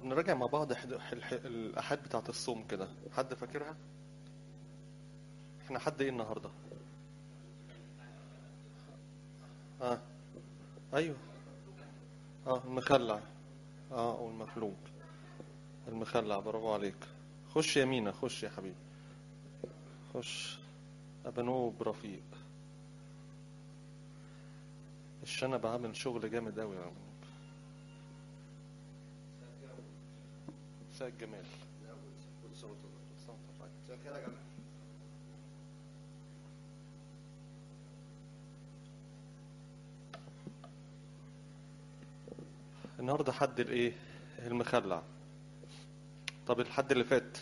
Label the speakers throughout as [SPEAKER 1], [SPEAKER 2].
[SPEAKER 1] طب نراجع مع بعض حد- الح- الأحاد بتاعت الصوم كده حد فاكرها؟ احنا حد ايه النهارده؟ اه ايوه اه المخلع اه والمفلوج المخلع برافو عليك خش يمينة خش يا حبيبي خش أبنوب رفيق الشنب عامل شغل جامد أوي يا أبنوب سيد جمال النهارده حد الايه المخلع طب الحد اللي فات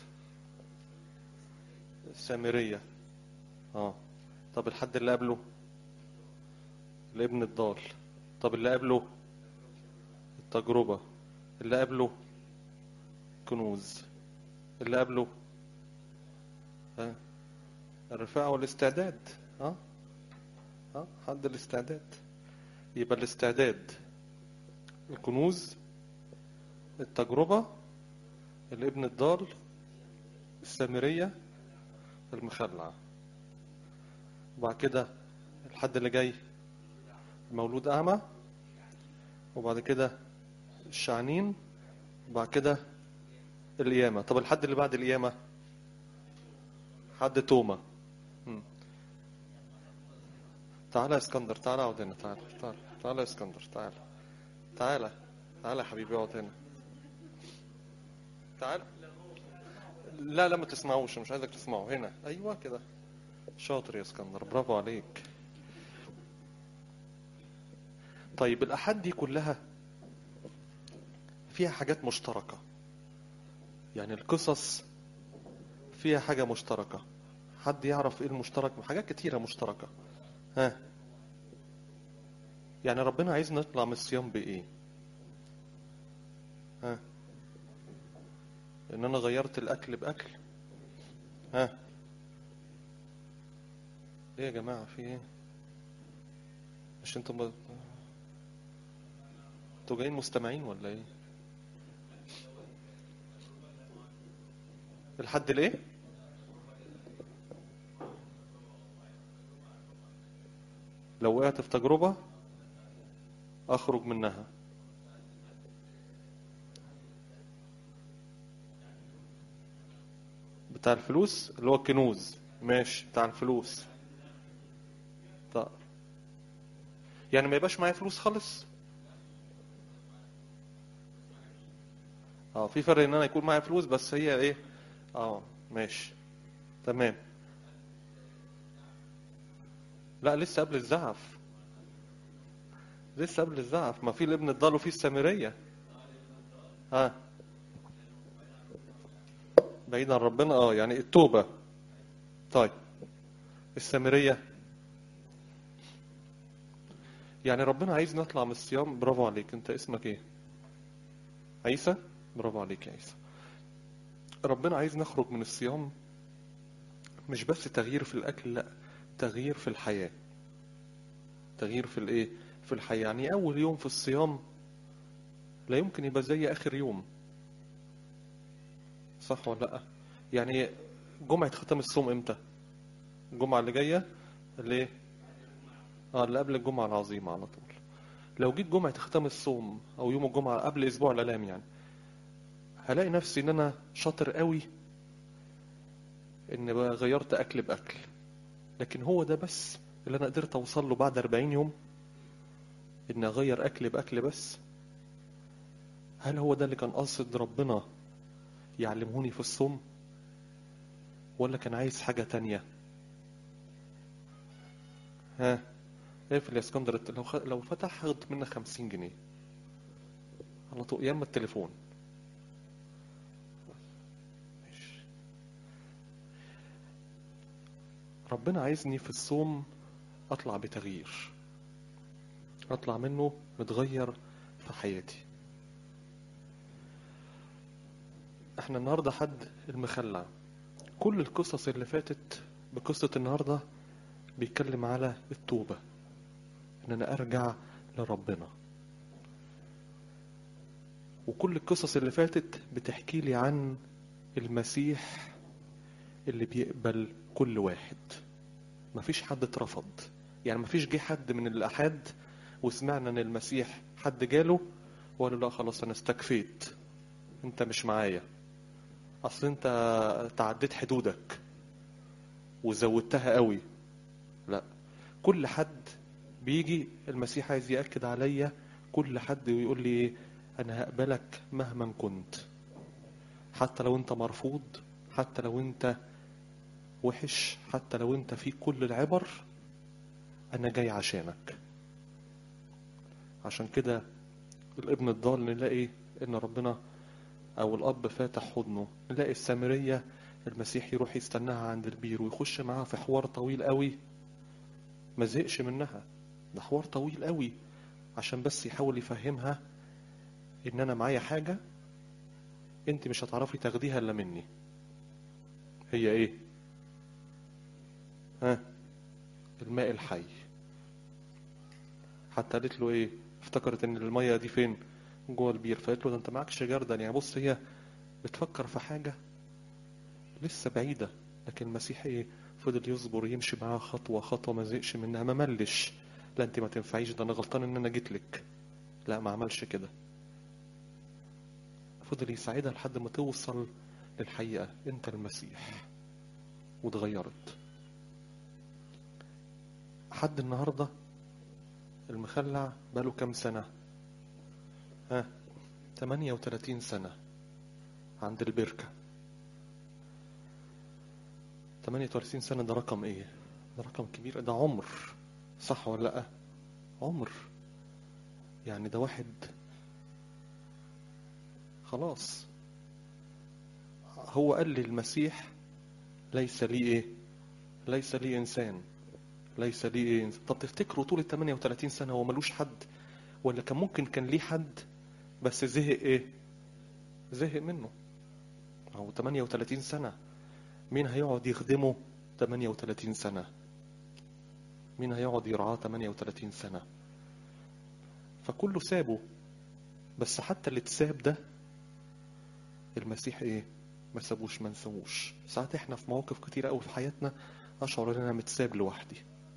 [SPEAKER 1] السامرية اه طب الحد اللي قبله الابن الضال طب اللي قبله التجربة اللي قبله كنوز اللي قبله ها الرفاعة والاستعداد اه اه حد الاستعداد يبقى الاستعداد الكنوز التجربة الابن الضال السامرية المخلع وبعد كده الحد اللي جاي المولود أعمى وبعد كده الشعنين وبعد كده القيامة طب الحد اللي بعد القيامة حد توما مم. تعالى يا اسكندر تعالى اقعد هنا تعالى تعالى تعالى يا اسكندر تعالى تعالى تعالى يا حبيبي اقعد هنا تعال لا لا ما تسمعوش مش عايزك تسمعه هنا ايوه كده شاطر يا اسكندر برافو عليك طيب الاحاد دي كلها فيها حاجات مشتركه يعني القصص فيها حاجه مشتركه حد يعرف ايه المشترك حاجات كتيره مشتركه ها يعني ربنا عايزنا نطلع من الصيام بايه ها ان انا غيرت الاكل باكل ها ايه يا جماعه في ايه مش انتوا ب... انتوا جايين مستمعين ولا ايه الحد الايه لو وقعت في تجربه اخرج منها بتاع الفلوس اللي هو الكنوز ماشي بتاع الفلوس طيب يعني ما يبقاش معايا فلوس خالص اه في فرق ان انا يكون معايا فلوس بس هي ايه اه ماشي تمام لا لسه قبل الزعف لسه قبل الزعف ما في الابن الضال وفي السامرية ها بعيد عن ربنا اه يعني التوبة طيب السامرية يعني ربنا عايز نطلع من الصيام برافو عليك انت اسمك ايه عيسى برافو عليك يا عيسى ربنا عايز نخرج من الصيام مش بس تغيير في الاكل لا تغيير في الحياة تغيير في الايه في الحياة يعني اول يوم في الصيام لا يمكن يبقى زي اخر يوم صح ولا لا يعني جمعة ختام الصوم امتى الجمعة اللي جاية اللي ايه اه اللي قبل الجمعة العظيمة على طول لو جيت جمعة ختام الصوم او يوم الجمعة قبل اسبوع الالام يعني هلاقي نفسي ان انا شاطر قوي ان بقى غيرت اكل باكل لكن هو ده بس اللي انا قدرت اوصل له بعد 40 يوم ان اغير اكل باكل بس هل هو ده اللي كان قاصد ربنا يعلموني في الصوم ولا كان عايز حاجة تانية ها اقفل يا اسكندر لو خ... لو فتح هاخد منك خمسين جنيه على طول ياما التليفون ماشي. ربنا عايزني في الصوم اطلع بتغيير اطلع منه متغير في حياتي احنا النهاردة حد المخلع كل القصص اللي فاتت بقصة النهاردة بيتكلم على التوبة ان انا ارجع لربنا وكل القصص اللي فاتت بتحكي لي عن المسيح اللي بيقبل كل واحد مفيش حد اترفض يعني مفيش جه حد من الأحد وسمعنا ان المسيح حد جاله وقال له لا خلاص انا استكفيت انت مش معايا اصل انت تعديت حدودك وزودتها قوي لا كل حد بيجي المسيح عايز يأكد عليا كل حد ويقول لي ايه انا هقبلك مهما كنت حتى لو انت مرفوض حتى لو انت وحش حتى لو انت فيك كل العبر انا جاي عشانك عشان كده الابن الضال نلاقي ان ربنا او الاب فاتح حضنه نلاقي السامرية المسيح يروح يستناها عند البير ويخش معاها في حوار طويل قوي ما زهقش منها ده حوار طويل قوي عشان بس يحاول يفهمها ان انا معايا حاجة انت مش هتعرفي تاخديها الا مني هي ايه ها الماء الحي حتى قالت له ايه افتكرت ان المية دي فين جوه البير فقالت له ده انت معكش جردل يعني بص هي بتفكر في حاجة لسه بعيدة لكن المسيح ايه فضل يصبر يمشي معاها خطوة خطوة ما زهقش منها ما ملش لا انت ما تنفعيش ده انا غلطان ان انا جيت لك لا ما عملش كده فضل يساعدها لحد ما توصل للحقيقة انت المسيح واتغيرت حد النهاردة المخلع بقاله كام سنة ها 38 سنة عند البركة 38 سنة ده رقم ايه ده رقم كبير ده عمر صح ولا لا عمر يعني ده واحد خلاص هو قال للمسيح ليس لي ايه ليس لي انسان ليس لي ايه إنسان. طب تفتكروا طول ال 38 سنة هو ملوش حد ولا كان ممكن كان ليه حد بس زهق ايه زهق منه هو 38 سنة مين هيقعد يخدمه 38 سنة مين هيقعد يرعاه 38 سنة فكله سابه بس حتى اللي اتساب ده المسيح ايه ما سابوش ما نسووش ساعات احنا في مواقف كتيرة قوي في حياتنا اشعر ان انا متساب لوحدي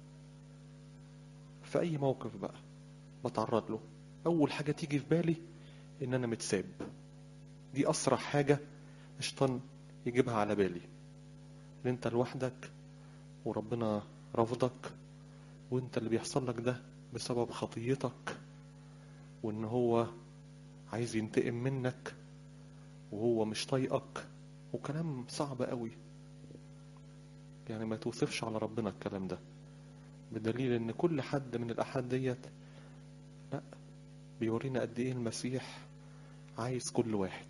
[SPEAKER 1] في اي موقف بقى بتعرض له اول حاجة تيجي في بالي ان انا متساب دي اسرع حاجة الشيطان يجيبها على بالي ان انت لوحدك وربنا رفضك وانت اللي بيحصل لك ده بسبب خطيتك وان هو عايز ينتقم منك وهو مش طايقك وكلام صعب قوي يعني ما توصفش على ربنا الكلام ده بدليل ان كل حد من الاحاد ديت لا بيورينا قد ايه المسيح عايز كل واحد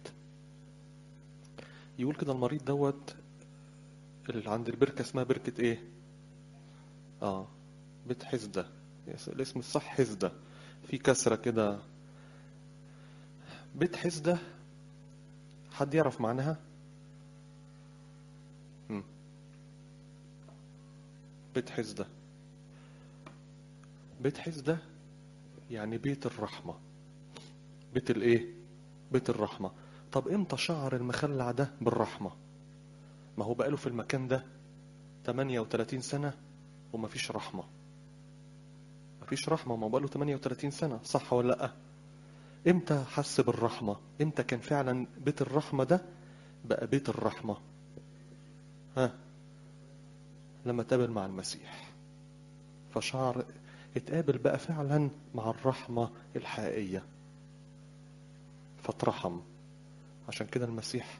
[SPEAKER 1] يقول كده المريض دوت اللي عند البركة اسمها بركة ايه اه بيت حزدة الاسم الصح حزدة في كسرة كده بيت حزدة حد يعرف معناها مم. بيت حزدة بيت حزدة يعني بيت الرحمة بيت الايه بيت الرحمة طب امتى شعر المخلع ده بالرحمة ما هو بقاله في المكان ده 38 سنة ومفيش رحمة مفيش رحمة ما هو بقاله 38 سنة صح ولا لأ امتى حس بالرحمة امتى كان فعلا بيت الرحمة ده بقى بيت الرحمة ها لما تقابل مع المسيح فشعر اتقابل بقى فعلا مع الرحمة الحقيقية فاترحم عشان كده المسيح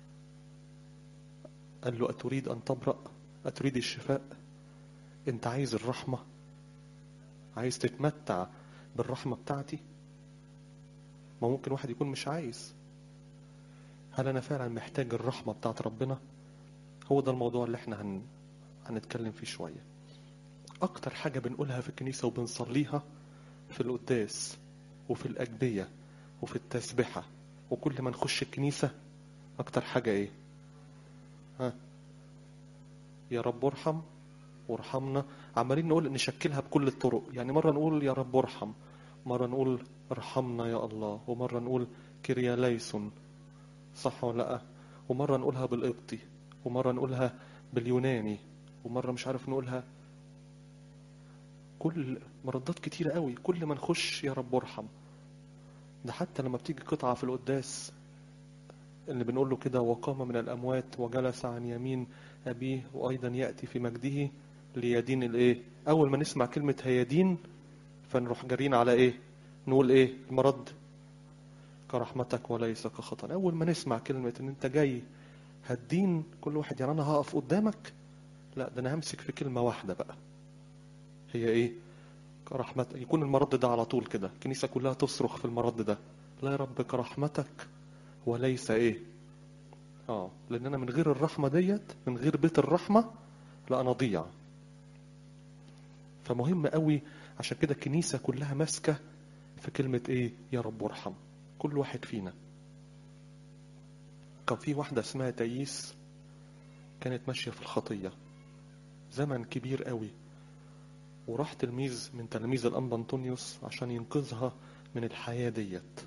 [SPEAKER 1] قال له أتريد أن تبرأ أتريد الشفاء أنت عايز الرحمة عايز تتمتع بالرحمة بتاعتي ما ممكن واحد يكون مش عايز هل أنا فعلا محتاج الرحمة بتاعت ربنا هو ده الموضوع اللي احنا هن... هنتكلم فيه شوية أكتر حاجة بنقولها في الكنيسة وبنصليها في القداس وفي الأجبية وفي التسبحة وكل ما نخش الكنيسة أكتر حاجة إيه ها يا رب ارحم وارحمنا عمالين نقول نشكلها بكل الطرق يعني مرة نقول يا رب ارحم مرة نقول ارحمنا يا الله ومرة نقول كرياليسون صح ولا لا ومرة نقولها بالقبطي ومرة نقولها باليوناني ومرة مش عارف نقولها كل مردات كتيرة قوي كل ما نخش يا رب ارحم ده حتى لما بتيجي قطعة في القداس اللي بنقول له كده وقام من الأموات وجلس عن يمين أبيه وأيضا يأتي في مجده ليدين الإيه أول ما نسمع كلمة هيدين فنروح جارين على إيه نقول إيه المرد كرحمتك وليس كخطأ أول ما نسمع كلمة إن أنت جاي هتدين كل واحد يعني أنا هقف قدامك لا ده أنا همسك في كلمة واحدة بقى هي إيه كرحمت يكون المرد ده على طول كده الكنيسة كلها تصرخ في المرد ده لا يا رب كرحمتك وليس ايه اه لان انا من غير الرحمة ديت من غير بيت الرحمة لا انا ضيع فمهم قوي عشان كده الكنيسة كلها ماسكة في كلمة ايه يا رب ارحم كل واحد فينا كان في واحدة اسمها تاييس كانت ماشية في الخطية زمن كبير قوي وراح تلميذ من تلاميذ الأنبا أنطونيوس عشان ينقذها من الحياة ديت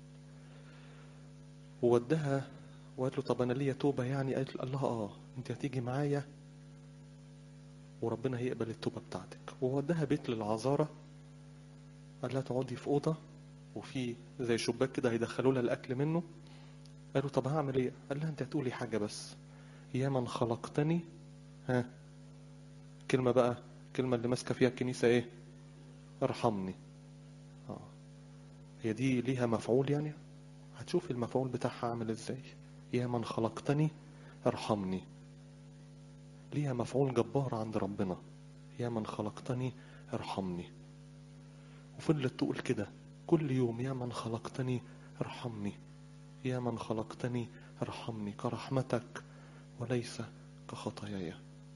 [SPEAKER 1] وودها وقالت له طب أنا ليا توبة يعني قالت قال لها آه أنت هتيجي معايا وربنا هيقبل التوبة بتاعتك وودها بيت للعذارة قال لها تقعدي في أوضة وفي زي شباك كده هيدخلوا لها الأكل منه قالوا طب هعمل إيه قال لها أنت هتقولي حاجة بس يا من خلقتني ها كلمة بقى الكلمة اللي ماسكة فيها الكنيسة ايه ارحمني آه. هي دي ليها مفعول يعني هتشوف المفعول بتاعها عامل ازاي يا من خلقتني ارحمني ليها مفعول جبار عند ربنا يا من خلقتني ارحمني وفضلت تقول كده كل يوم يا من خلقتني ارحمني يا من خلقتني ارحمني كرحمتك وليس كخطاياي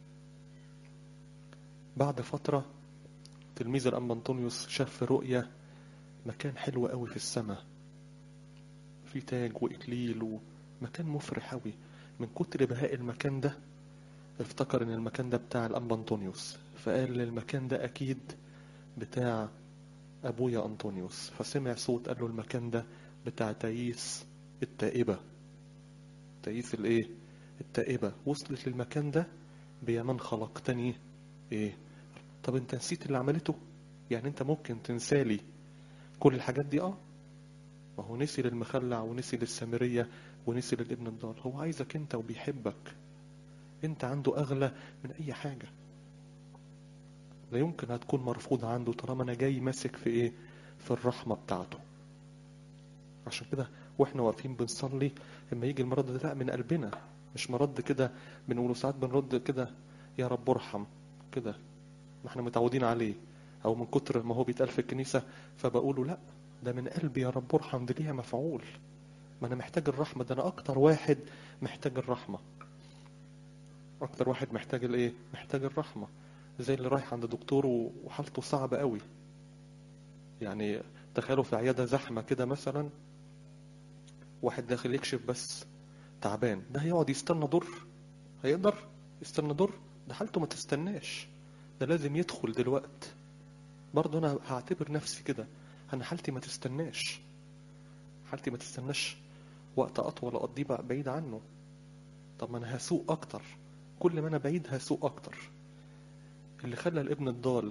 [SPEAKER 1] بعد فترة تلميذ الأنبا أنطونيوس شاف في رؤية مكان حلو قوي في السماء في تاج وإكليل ومكان مفرح قوي من كتر بهاء المكان ده افتكر ان المكان ده بتاع الأنبا أنطونيوس فقال المكان ده أكيد بتاع أبويا أنطونيوس فسمع صوت قال له المكان ده بتاع تاييس التائبة تاييس الايه التائبة وصلت للمكان ده بيا من خلقتني ايه طب انت نسيت اللي عملته يعني انت ممكن تنسالي كل الحاجات دي اه ما هو نسي للمخلع ونسي للسامرية ونسي للابن الضال هو عايزك انت وبيحبك انت عنده اغلى من اي حاجة لا يمكن هتكون مرفوضة عنده طالما انا جاي ماسك في ايه في الرحمة بتاعته عشان كده واحنا واقفين بنصلي لما يجي المرض ده لا من قلبنا مش مرض كده بنقوله ساعات بنرد كده يا رب ارحم كده ما احنا متعودين عليه او من كتر ما هو بيتقال في الكنيسة فبقوله لا ده من قلبي يا رب ارحم دي ليها مفعول ما انا محتاج الرحمة ده انا اكتر واحد محتاج الرحمة اكتر واحد محتاج الايه محتاج الرحمة زي اللي رايح عند دكتور وحالته صعبة قوي يعني تخيلوا في عيادة زحمة كده مثلا واحد داخل يكشف بس تعبان ده هيقعد يستنى دور هيقدر يستنى دور ده حالته ما تستناش ده لازم يدخل دلوقت برضه انا هعتبر نفسي كده انا حالتي ما تستناش حالتي ما تستناش وقت اطول اقضيه بعيد عنه طب ما انا هسوق اكتر كل ما انا بعيد هسوق اكتر اللي خلى الابن الضال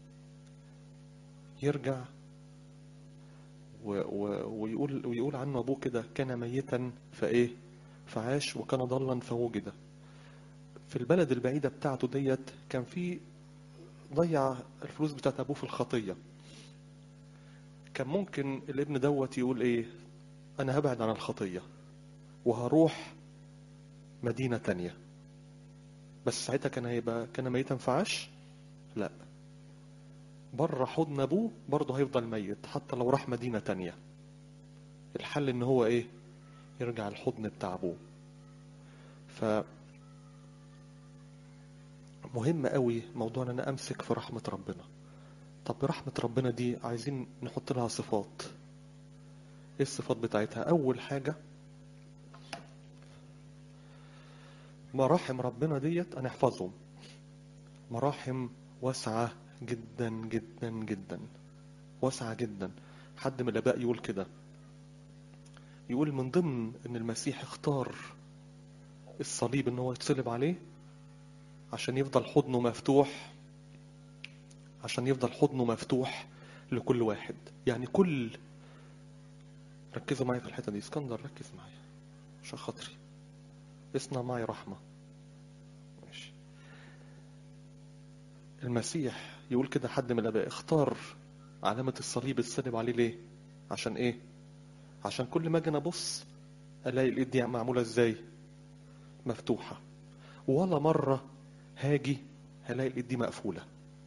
[SPEAKER 1] يرجع و و ويقول ويقول عنه ابوه كده كان ميتا فايه فعاش وكان ضالا فوجد في البلد البعيدة بتاعته ديت كان في ضيع الفلوس بتاعت أبوه في الخطية كان ممكن الابن دوت يقول إيه أنا هبعد عن الخطية وهروح مدينة تانية بس ساعتها كان هيبقى كان ميتا فعاش لا بره حضن أبوه برضه هيفضل ميت حتى لو راح مدينة تانية الحل إن هو إيه يرجع الحضن بتاع أبوه ف مهم قوي موضوع ان انا امسك في رحمة ربنا طب رحمة ربنا دي عايزين نحط لها صفات ايه الصفات بتاعتها اول حاجة مراحم ربنا ديت هنحفظهم مراحم واسعة جدا جدا جدا واسعة جدا حد من الاباء يقول كده يقول من ضمن ان المسيح اختار الصليب ان هو يتصلب عليه عشان يفضل حضنه مفتوح عشان يفضل حضنه مفتوح لكل واحد يعني كل ركزوا معايا في الحته دي اسكندر ركز معايا عشان خاطري اصنع معي رحمه ماشي المسيح يقول كده حد من الاباء اختار علامه الصليب الصلب عليه ليه عشان ايه عشان كل ما اجي أنا ابص الاقي الايد دي معموله ازاي مفتوحه ولا مره هاجي هلاقي الايد دي مقفوله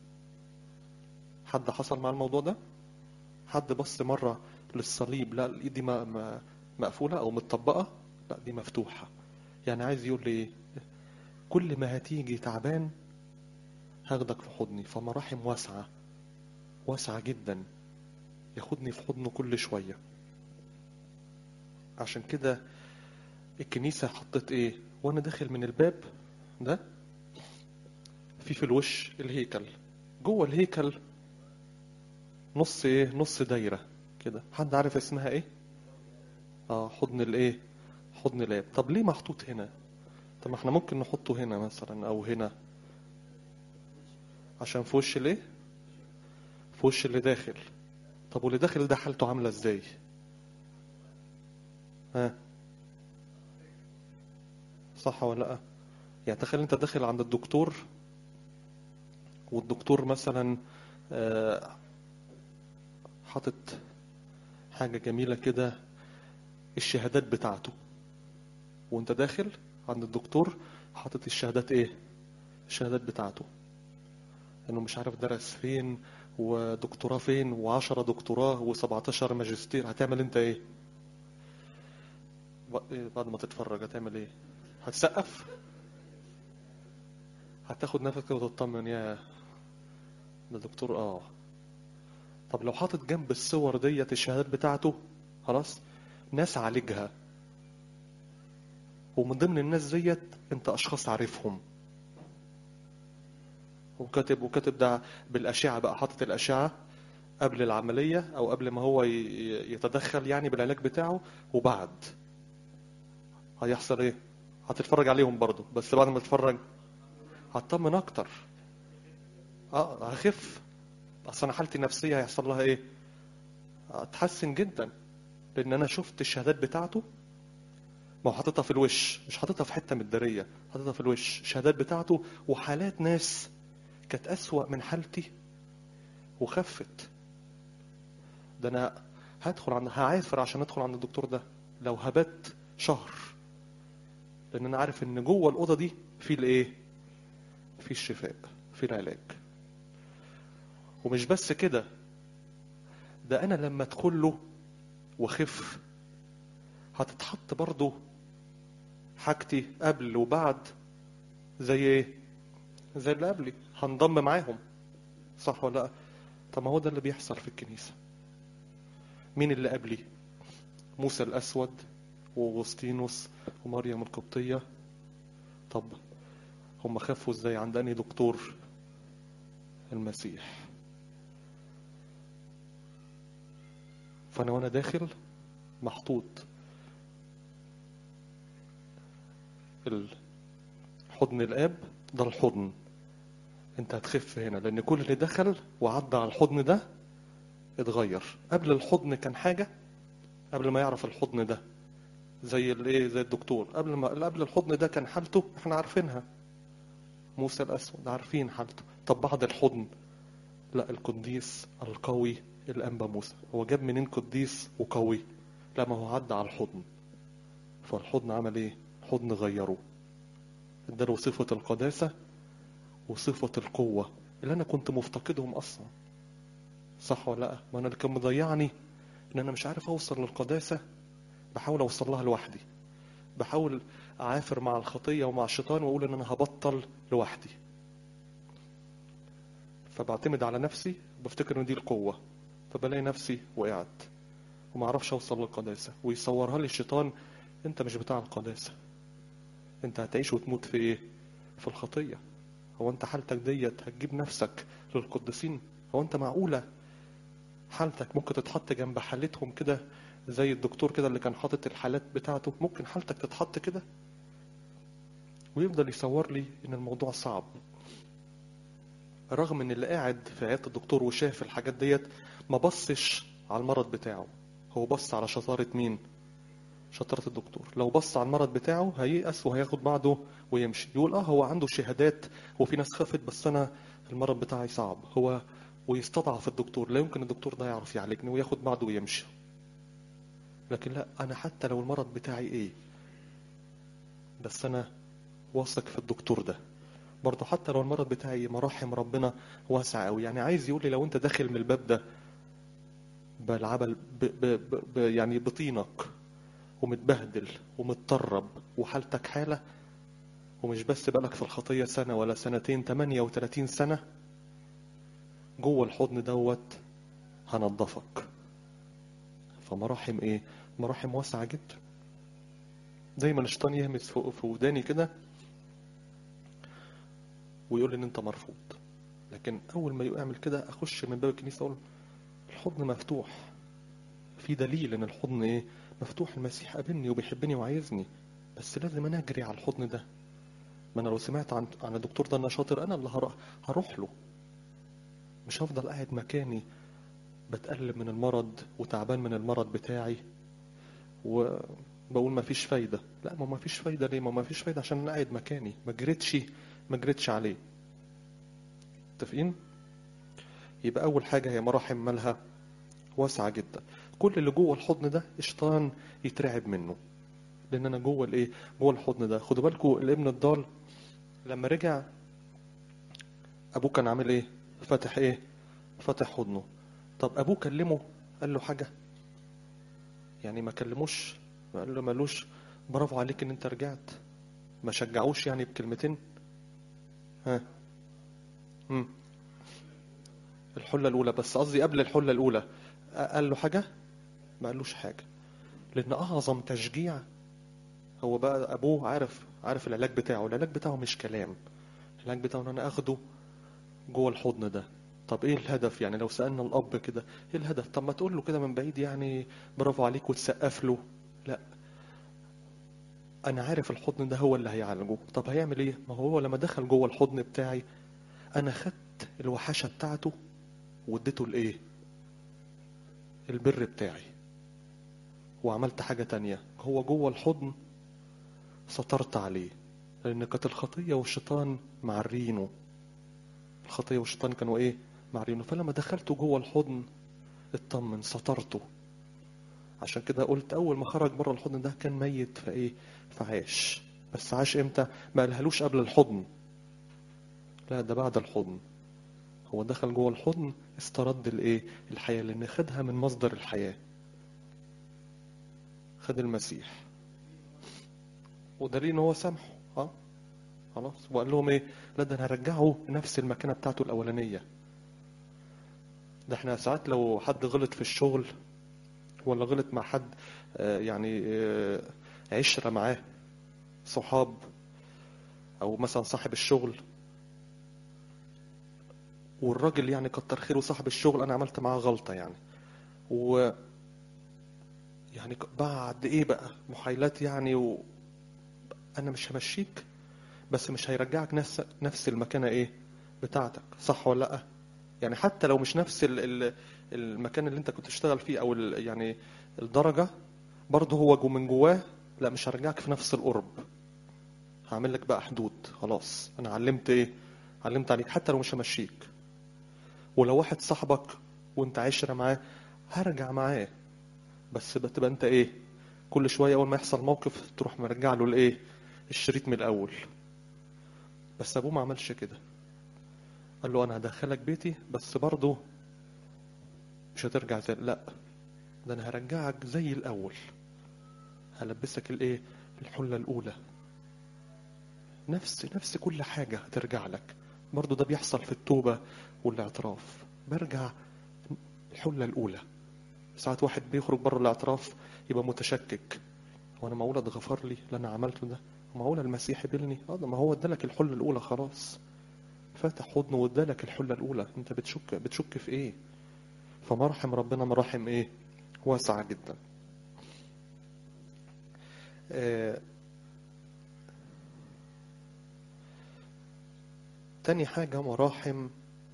[SPEAKER 1] حد حصل مع الموضوع ده حد بص مره للصليب لا الايد دي م- م- مقفوله او متطبقه لا دي مفتوحه يعني عايز يقول لي ايه كل ما هتيجي تعبان هاخدك في حضني فمراحم واسعه واسعه جدا ياخدني في حضنه كل شويه عشان كده الكنيسه حطت ايه وانا داخل من الباب ده في في الوش الهيكل جوه الهيكل نص ايه نص دايره كده حد عارف اسمها ايه اه حضن الايه حضن الاب طب ليه محطوط هنا طب ما احنا ممكن نحطه هنا مثلا او هنا عشان في وش الايه في وش اللي داخل طب واللي داخل ده حالته عامله ازاي ها صح ولا لا يعني تخيل انت داخل عند الدكتور والدكتور مثلا آه، حاطط حاجة جميلة كده الشهادات بتاعته وانت داخل عند الدكتور حاطط الشهادات ايه الشهادات بتاعته انه مش عارف درس فين ودكتوراه فين وعشرة دكتوراه و17 ماجستير هتعمل انت ايه ب- إيه بعد ما تتفرج هتعمل ايه هتسقف هتاخد نفسك كده وتطمن يا ده دكتور اه طب لو حاطط جنب الصور ديت الشهادات بتاعته خلاص ناس عالجها ومن ضمن الناس ديت انت اشخاص عارفهم وكاتب وكاتب ده بالاشعه بقى حاطط الاشعه قبل العمليه او قبل ما هو ي- يتدخل يعني بالعلاج بتاعه وبعد هيحصل ايه هتتفرج عليهم برضو بس بعد ما تتفرج هتطمن اكتر اه هخف اصل انا حالتي النفسيه هيحصل لها ايه هتحسن جدا لان انا شفت الشهادات بتاعته ما هو حاططها في الوش مش حاططها في حته متداريه حاططها في الوش الشهادات بتاعته وحالات ناس كانت اسوأ من حالتي وخفت ده انا هدخل عند هعافر عشان ادخل عند الدكتور ده لو هبت شهر لان انا عارف ان جوه الاوضه دي في الايه في الشفاء في العلاج ومش بس كده ده انا لما ادخل له واخف هتتحط برضه حاجتي قبل وبعد زي ايه زي اللي قبلي هنضم معاهم صح ولا لا طب ما هو ده اللي بيحصل في الكنيسه مين اللي قبلي موسى الاسود واغسطينوس ومريم القبطيه طب هم خفوا ازاي عند انهي دكتور المسيح فانا وانا داخل محطوط ال- حضن الاب ده الحضن انت هتخف هنا لان كل اللي دخل وعدى على الحضن ده اتغير قبل الحضن كان حاجه قبل ما يعرف الحضن ده زي الايه زي الدكتور قبل ما قبل الحضن ده كان حالته احنا عارفينها موسى الاسود عارفين حالته طب بعد الحضن لا القديس القوي الانبا موسى هو جاب منين قديس وقوي لا ما هو عدى على الحضن فالحضن عمل ايه الحضن غيره اداله صفة القداسة وصفة القوة اللي انا كنت مفتقدهم اصلا صح ولا لا ما انا اللي كان مضيعني ان انا مش عارف اوصل للقداسة بحاول اوصل لها لوحدي بحاول اعافر مع الخطية ومع الشيطان واقول ان انا هبطل لوحدي فبعتمد على نفسي بفتكر ان دي القوة فبلاقي نفسي وقعت وما اعرفش اوصل للقداسة ويصورها لي الشيطان انت مش بتاع القداسة انت هتعيش وتموت في ايه في الخطية هو انت حالتك ديت هتجيب نفسك للقديسين هو انت معقولة حالتك ممكن تتحط جنب حالتهم كده زي الدكتور كده اللي كان حاطط الحالات بتاعته ممكن حالتك تتحط كده ويفضل يصور لي ان الموضوع صعب رغم ان اللي قاعد في عياده الدكتور وشاف الحاجات ديت ما بصش على المرض بتاعه هو بص على شطاره مين شطاره الدكتور لو بص على المرض بتاعه هييأس وهياخد بعضه ويمشي يقول اه هو عنده شهادات وفي ناس خفت بس انا المرض بتاعي صعب هو ويستضعف الدكتور لا يمكن الدكتور ده يعرف يعالجني وياخد بعضه ويمشي لكن لا انا حتى لو المرض بتاعي ايه بس انا واثق في الدكتور ده برضه حتى لو المرض بتاعي مراحم ربنا واسعة قوي يعني عايز يقول لي لو انت داخل من الباب ده بالعبل ب ب ب ب يعني بطينك ومتبهدل ومتطرب وحالتك حالة ومش بس بالك في الخطية سنة ولا سنتين 38 سنة جوه الحضن دوت هنضفك فمراحم ايه مراحم واسعة جدا دايما الشيطان يهمس في في وداني كده ويقول ان انت مرفوض لكن اول ما يعمل كده اخش من باب الكنيسه اقول الحضن مفتوح في دليل ان الحضن ايه مفتوح المسيح قابلني وبيحبني وعايزني بس لازم انا اجري على الحضن ده ما انا لو سمعت عن عن الدكتور ده انه شاطر انا اللي هروح هروح له مش هفضل قاعد مكاني بتألم من المرض وتعبان من المرض بتاعي وبقول ما فيش فايدة لا ما ما فيش فايدة ليه ما ما فيش فايدة عشان انا قاعد مكاني ما جريتش ما جريتش عليه متفقين يبقى اول حاجة هي مراحم مالها واسعة جدا كل اللي جوه الحضن ده الشيطان يترعب منه لان انا جوه الايه جوه الحضن ده خدوا بالكم الابن الضال لما رجع ابوه كان عامل ايه فتح ايه فتح حضنه طب ابوه كلمه قال له حاجه يعني ما كلموش قال له مالوش برافو عليك ان انت رجعت ما شجعوش يعني بكلمتين ها امم الحله الاولى بس قصدي قبل الحله الاولى قال له حاجه ما قالوش حاجه لان اعظم تشجيع هو بقى ابوه عارف عارف العلاج بتاعه العلاج بتاعه مش كلام العلاج بتاعه ان انا اخده جوه الحضن ده طب ايه الهدف يعني لو سألنا الاب كده ايه الهدف طب ما تقول له كده من بعيد يعني برافو عليك وتسقف له لا انا عارف الحضن ده هو اللي هيعالجه طب هيعمل ايه ما هو لما دخل جوه الحضن بتاعي انا خدت الوحشة بتاعته واديته الايه البر بتاعي وعملت حاجة تانية هو جوه الحضن سطرت عليه لان كانت الخطية والشيطان معرينه الخطية والشيطان كانوا ايه معرينه فلما دخلته جوه الحضن اطمن سطرته عشان كده قلت اول ما خرج بره الحضن ده كان ميت فايه فعاش بس عاش امتى ما قالهالوش قبل الحضن لا ده بعد الحضن هو دخل جوه الحضن استرد الايه الحياة لان خدها من مصدر الحياة خد المسيح ودليل ان هو سامحه اه خلاص وقال لهم ايه لا ده انا هرجعه نفس المكانه بتاعته الاولانيه ده احنا ساعات لو حد غلط في الشغل ولا غلط مع حد آه يعني آه عشره معاه صحاب او مثلا صاحب الشغل والراجل يعني كتر خيره صاحب الشغل انا عملت معاه غلطه يعني و يعني بعد ايه بقى محايلات يعني و... انا مش همشيك بس مش هيرجعك نفس نفس المكانة ايه بتاعتك صح ولا لا يعني حتى لو مش نفس ال ال المكان اللي انت كنت تشتغل فيه او ال يعني الدرجة برضه هو جو من جواه لا مش هرجعك في نفس القرب هعمل لك بقى حدود خلاص انا علمت ايه علمت عليك حتى لو مش همشيك ولو واحد صاحبك وانت عشرة معاه هرجع معاه بس بتبقى انت ايه كل شوية اول ما يحصل موقف تروح مرجع له الايه الشريط من الاول بس ابوه ما عملش كده قال له انا هدخلك بيتي بس برضه مش هترجع زي لا ده انا هرجعك زي الاول هلبسك الايه الحلة الاولى نفس نفس كل حاجة هترجع لك برضه ده بيحصل في التوبة والاعتراف برجع الحلة الاولى ساعات واحد بيخرج بره الاعتراف يبقى متشكك وانا معقول اتغفر لي اللي انا عملته ده معقول المسيح يبلني اه ما هو ادالك الحله الاولى خلاص فتح حضنه وادالك الحله الاولى انت بتشك بتشك في ايه فمراحم ربنا مراحم ايه واسعه جدا آه، تاني حاجة مراحم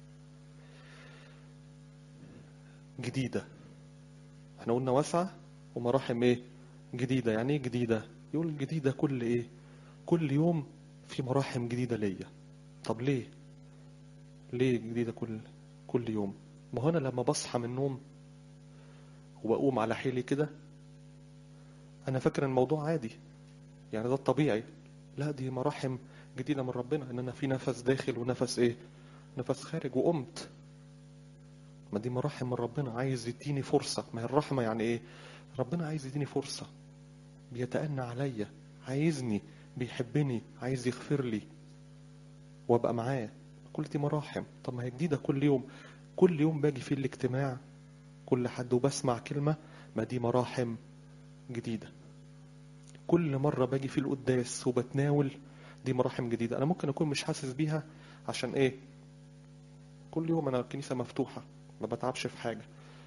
[SPEAKER 1] جديدة احنا قلنا واسعة ومراحم ايه جديدة يعني ايه جديدة يقول جديدة كل ايه كل يوم في مراحم جديدة ليا طب ليه ليه جديدة كل كل يوم ما هو انا لما بصحى من النوم وبقوم على حيلي كده انا فاكر الموضوع عادي يعني ده الطبيعي لا دي مراحم جديدة من ربنا ان انا في نفس داخل ونفس ايه نفس خارج وقمت ما دي مراحم من ربنا عايز يديني فرصة ما هي الرحمة يعني ايه ربنا عايز يديني فرصة بيتأنى عليا عايزني بيحبني عايز يغفر لي وابقى معاه كل دي مراحم طب ما هي جديدة كل يوم كل يوم باجي في الاجتماع كل حد وبسمع كلمة ما دي مراحم جديدة كل مرة باجي في القداس وبتناول دي مراحم جديدة أنا ممكن أكون مش حاسس بيها عشان إيه كل يوم أنا الكنيسة مفتوحة ما بتعبش في حاجة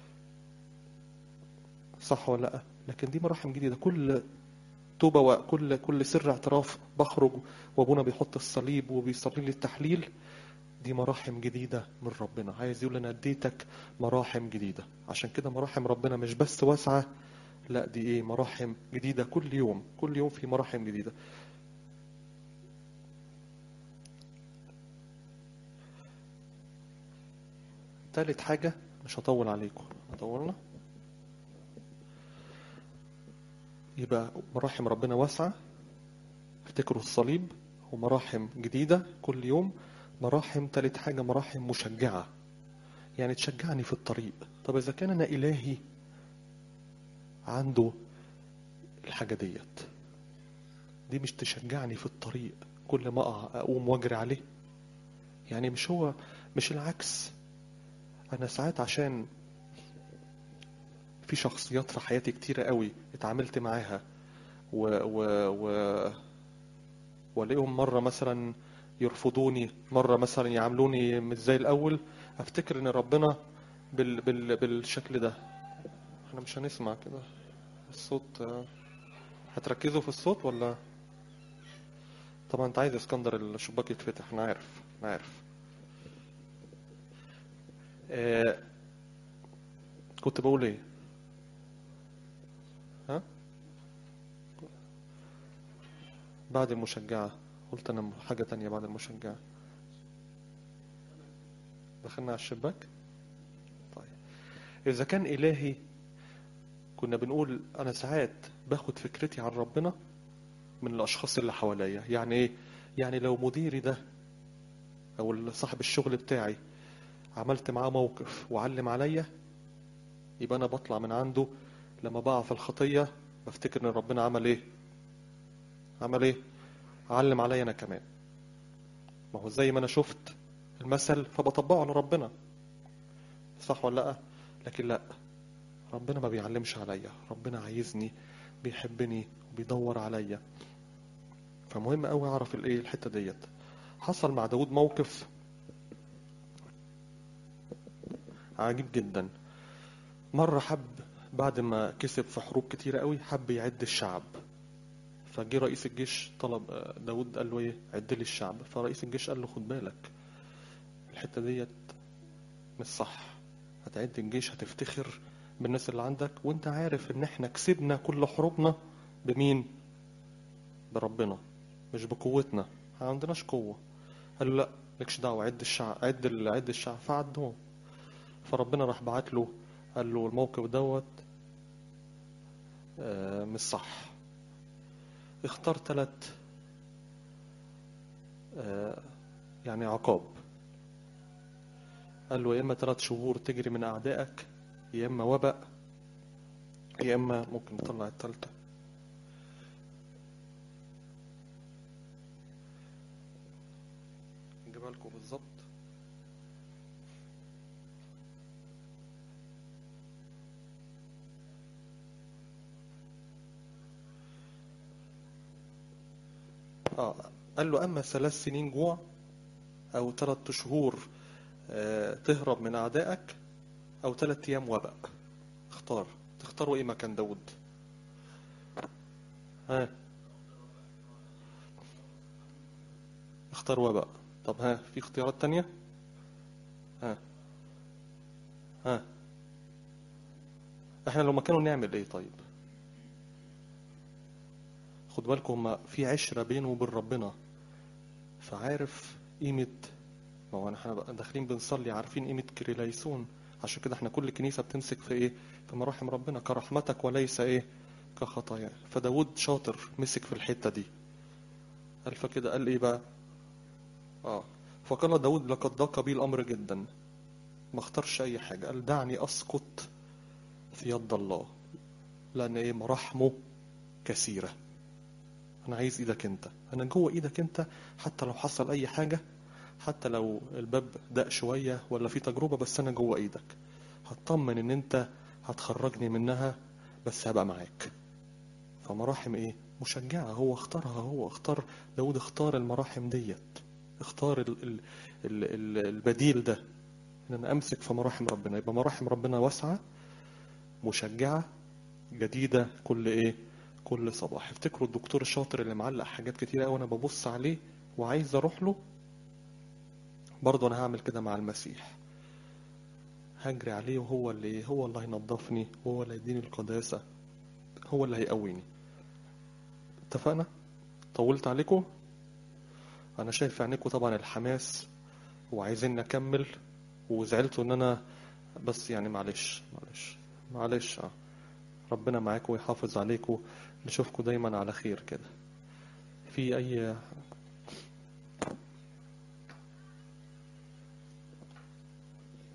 [SPEAKER 1] صح ولا لأ لكن دي مراحم جديدة كل توبة وكل كل سر اعتراف بخرج وابونا بيحط الصليب وبيصلي لي التحليل دي مراحم جديدة من ربنا عايز يقول أنا اديتك مراحم جديدة عشان كده مراحم ربنا مش بس واسعة لا دي ايه مراحم جديدة كل يوم كل يوم في مراحم جديدة تالت حاجة مش هطول عليكم هطولنا يبقى مراحم ربنا واسعة افتكروا الصليب ومراحم جديدة كل يوم مراحم تالت حاجة مراحم مشجعة يعني تشجعني في الطريق طب إذا كان أنا إلهي عنده الحاجة ديت دي مش تشجعني في الطريق كل ما أقع أقوم وأجري عليه يعني مش هو مش العكس أنا ساعات عشان في شخصيات في حياتي كتيرة قوي اتعاملت معاها و و و والاقيهم مرة مثلا يرفضوني مرة مثلا يعاملوني مش زي الأول أفتكر إن ربنا بال بال بالشكل ده احنا مش هنسمع كده الصوت آه، هتركزوا في الصوت ولا طبعا انت عايز يا اسكندر الشباك يتفتح انا عارف انا عارف آه، كنت بقول ايه ها بعد المشجعة قلت انا حاجة تانية بعد المشجعة دخلنا على الشباك طيب إذا كان إلهي كنا بنقول أنا ساعات باخد فكرتي عن ربنا من الأشخاص اللي حواليا يعني إيه؟ يعني لو مديري ده أو صاحب الشغل بتاعي عملت معاه موقف وعلم عليا يبقى أنا بطلع من عنده لما بقع في الخطية بفتكر إن ربنا عمل إيه؟ عمل إيه؟ علم عليا أنا كمان ما هو زي ما أنا شفت المثل فبطبقه على ربنا صح ولا لأ؟ لكن لأ ربنا ما بيعلمش عليا ربنا عايزني بيحبني وبيدور عليا فمهم قوي اعرف الايه الحته ديت حصل مع داود موقف عجيب جدا مرة حب بعد ما كسب في حروب كتيرة قوي حب يعد الشعب فجه رئيس الجيش طلب داود قال له ايه عد لي الشعب فرئيس الجيش قال له خد بالك الحتة ديت مش صح هتعد الجيش هتفتخر بالناس اللي عندك وانت عارف ان احنا كسبنا كل حروبنا بمين بربنا مش بقوتنا ما عندناش قوة قال له لا مالكش دعوة عد الشعب عد ال- عد الشعب فعدهم فربنا راح بعت له قال له الموقف دوت آه، مش صح اختار ثلاث يعني عقاب قال له يا اما ثلاث شهور تجري من اعدائك يا اما وباء يا اما ممكن نطلع الثالثه نجيبها لكم بالظبط اه قال له اما ثلاث سنين جوع او ثلاث شهور آه، تهرب من اعدائك او ثلاث ايام وباء اختار تختاروا ايه مكان داود ها اختار وباء طب ها في اختيارات تانية ها ها احنا لو مكانه نعمل ايه طيب خد بالكم هما في عشرة بينه وبين ربنا فعارف قيمة ما هو احنا بقى داخلين بنصلي عارفين قيمة كريلايسون عشان كده احنا كل كنيسة بتمسك في ايه في مراحم ربنا كرحمتك وليس ايه كخطايا فداود شاطر مسك في الحتة دي قال فكده قال ايه بقى اه فقال داود لقد ضاق بي الامر جدا ما اختارش اي حاجة قال دعني اسقط في يد الله لان ايه مراحمه كثيرة انا عايز ايدك انت انا جوه ايدك انت حتى لو حصل اي حاجة حتى لو الباب ضاق شوية ولا في تجربة بس انا جوه ايدك هطمن ان انت هتخرجني منها بس هبقى معاك فمراحم ايه مشجعة هو اختارها هو اختار داود اختار المراحم ديت اختار ال ال ال ال البديل ده ان انا امسك في مراحم ربنا يبقى مراحم ربنا واسعة مشجعة جديدة كل ايه كل صباح افتكروا الدكتور الشاطر اللي معلق حاجات كتيرة قوي انا ببص عليه وعايز اروح له برضه انا هعمل كده مع المسيح هجري عليه وهو اللي هو اللي هينضفني وهو اللي هيديني القداسة هو اللي هيقويني اتفقنا طولت عليكم انا شايف في عينيكم طبعا الحماس وعايزين نكمل وزعلتوا ان انا بس يعني معلش معلش معلش اه ربنا معاكم ويحافظ عليكم نشوفكم دايما على خير كده في اي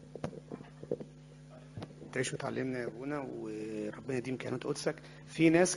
[SPEAKER 2] تعيش وتعلمنا يا ابونا وربنا يديم كهنوت قدسك في ناس